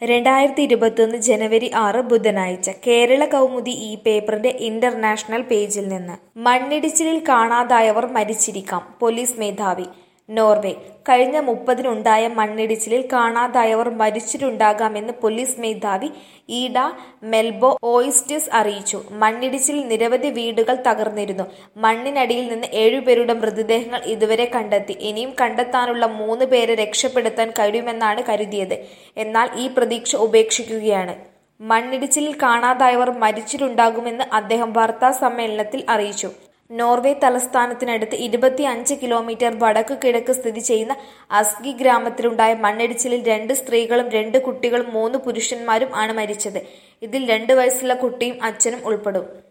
രണ്ടായിരത്തി ഇരുപത്തൊന്ന് ജനുവരി ആറ് ബുധനാഴ്ച കേരള കൗമുദി ഈ പേപ്പറിന്റെ ഇന്റർനാഷണൽ പേജിൽ നിന്ന് മണ്ണിടിച്ചിലിൽ കാണാതായവർ മരിച്ചിരിക്കാം പോലീസ് മേധാവി നോർവേ കഴിഞ്ഞ മുപ്പതിനുണ്ടായ മണ്ണിടിച്ചിലിൽ കാണാതായവർ മരിച്ചിട്ടുണ്ടാകാമെന്ന് പോലീസ് മേധാവി ഈഡ മെൽബോ ഓയിസ്റ്റിസ് അറിയിച്ചു മണ്ണിടിച്ചിലിൽ നിരവധി വീടുകൾ തകർന്നിരുന്നു മണ്ണിനടിയിൽ നിന്ന് ഏഴുപേരുടെ മൃതദേഹങ്ങൾ ഇതുവരെ കണ്ടെത്തി ഇനിയും കണ്ടെത്താനുള്ള മൂന്ന് പേരെ രക്ഷപ്പെടുത്താൻ കഴിയുമെന്നാണ് കരുതിയത് എന്നാൽ ഈ പ്രതീക്ഷ ഉപേക്ഷിക്കുകയാണ് മണ്ണിടിച്ചിലിൽ കാണാതായവർ മരിച്ചിട്ടുണ്ടാകുമെന്ന് അദ്ദേഹം വാർത്താ സമ്മേളനത്തിൽ അറിയിച്ചു നോർവേ തലസ്ഥാനത്തിനടുത്ത് ഇരുപത്തി അഞ്ച് കിലോമീറ്റർ വടക്കു കിഴക്ക് സ്ഥിതി ചെയ്യുന്ന അസ്ഗി ഗ്രാമത്തിലുണ്ടായ മണ്ണിടിച്ചിലിൽ രണ്ട് സ്ത്രീകളും രണ്ട് കുട്ടികളും മൂന്ന് പുരുഷന്മാരും ആണ് മരിച്ചത് ഇതിൽ രണ്ട് വയസ്സുള്ള കുട്ടിയും അച്ഛനും ഉൾപ്പെടും